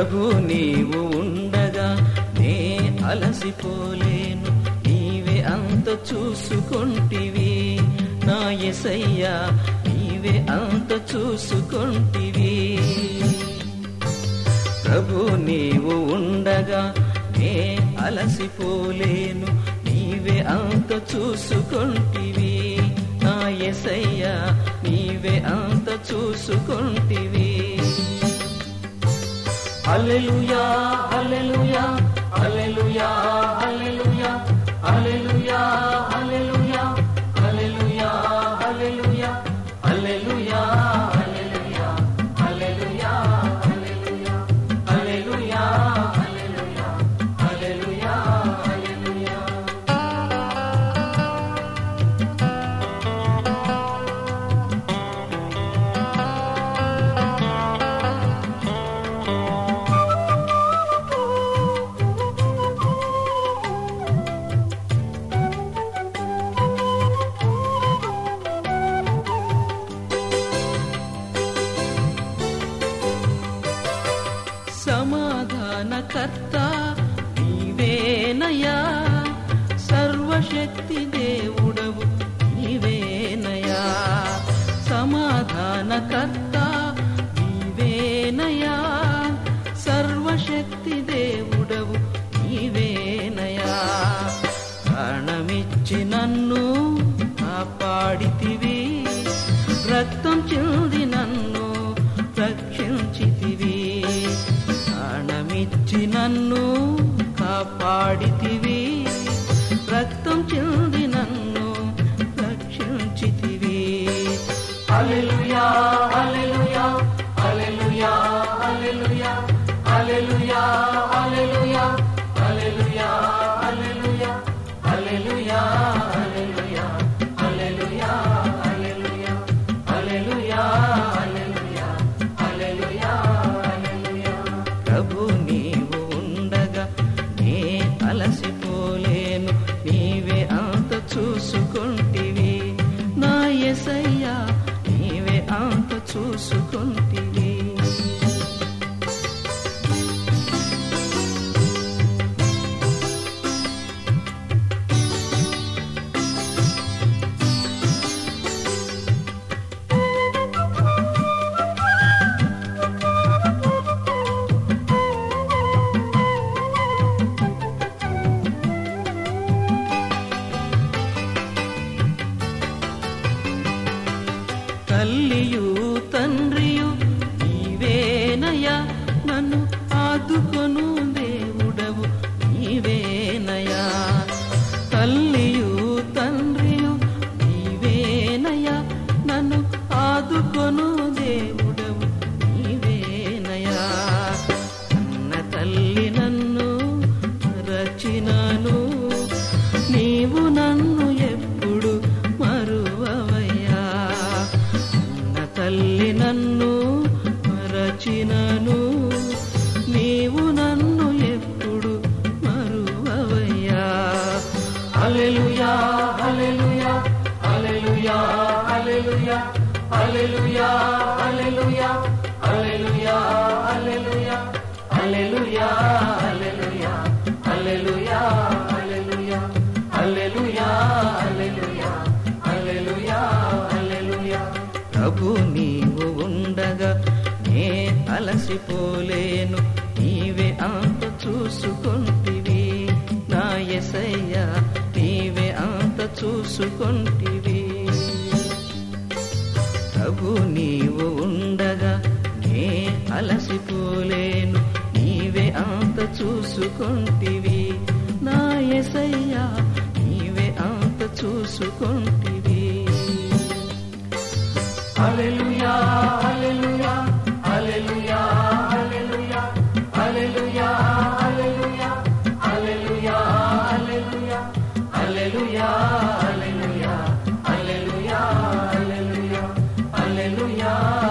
ప్రభు నీవు ఉండగా నే అలసిపోలేను నీవే అంత చూసుకొంటివి నా ఎసయ్యా నీవే అంత చూసుకొంటివి ప్రభు నీవు ఉండగా నే అలసిపోలేను నీవే అంత చూసుకొంటివి నా ఎసయ్యా నీవే అంత చూసుకొంటివి హల్లెలూయా హల్లెలూయా హల్లెలూయా హల్లెలూయా హల్లెలూయా హల్లెలూయా హల్లెలూయా హల్లెలూయా హల్లెలూయా హల్లెలూయా హల్లెలూయా హల్లెలూయా హల్లెలూయా హల్లెలూయా హల్లెలూయా హల్లెలూయా సమాధానకర్త నీవేనయా సర్వశక్తి దేవుడవు నీవేనయా సమాధానకర్త నీవేనయా సర్వశక్తి దేవుడవు నీవేనయా ప్రాణమిచ్చి నన్ను కాపాడితివి రక్తం చెంది నన్ను రక్షించితివి ప్రాణమిచ్చి నన్ను కాపాడితివి రక్తం చెంది నన్ను రక్షించితివి హల్లెలూయా హల్లెలూయా హల్లెలూయా హల్లెలూయా హల్లెలూయా హల్లెలూయా హల్లెలూయా హల్లెలూయా హల్లెలూయా హల్లెలూయా హల్లెలూయా హల్లెలూయా హల్లెలూయా హల్లెలూయా హల్లెలూయా హల్లెలూయా ప్రభు నీవు ఉండగా నే అలసిపోలేను నీవే అంత చూసుకుంటివి నా ఎసయ్యా నీవే అంత చూసుకుంటివి తల్లియు తండ్రియు నీవేనయా నన్ను ఆదుకొను దేవుడవు నీవేనయా తల్లియు తండ్రియు నీవేనయా నన్ను ఆదుకొను దేవుడవు నీవేనయా అన్న తల్లి నన్ను రచినను నీవు నన్ను ఎప్పుడు మరువవయ్యా అన్న తల్లి నన్ను మరచినను నీవు నన్ను ఎప్పుడు మరువవయ్యా హల్లెలూయా హల్లెలూయా హల్లెలూయా హల్లెలూయా హల్లెలూయా హల్లెలూయా హల్లెలూయా హల్లెలూయా హల్లెలూయా హల్లెలూయా హల్లెలూయా హల్లెలూయా హల్లెలూయా హల్లెలూయా హల్లెలూయా హల్లెలూయా ప్రభు నీవు ఉండగా నే అలసిపోలేను నీవే అంత చూసుకొంటివి నా ఎసయ్యా నీవే అంత చూసుకొంటివి ప్రభు నీవు ఉండగా నే అలసిపోలేను నీవే అంత చూసుకొంటివి నా ఎసయ్యా నీవే అంత చూసుకొంటివి హల్లెలూయా హల్లెలూయా హల్లెలూయా హల్లెలూయా హల్లెలూయా హల్లెలూయా హల్లెలూయా హల్లెలూయా హల్లెలూయా హల్లెలూయా హల్లెలూయా హల్లెలూయా హల్లెలూయా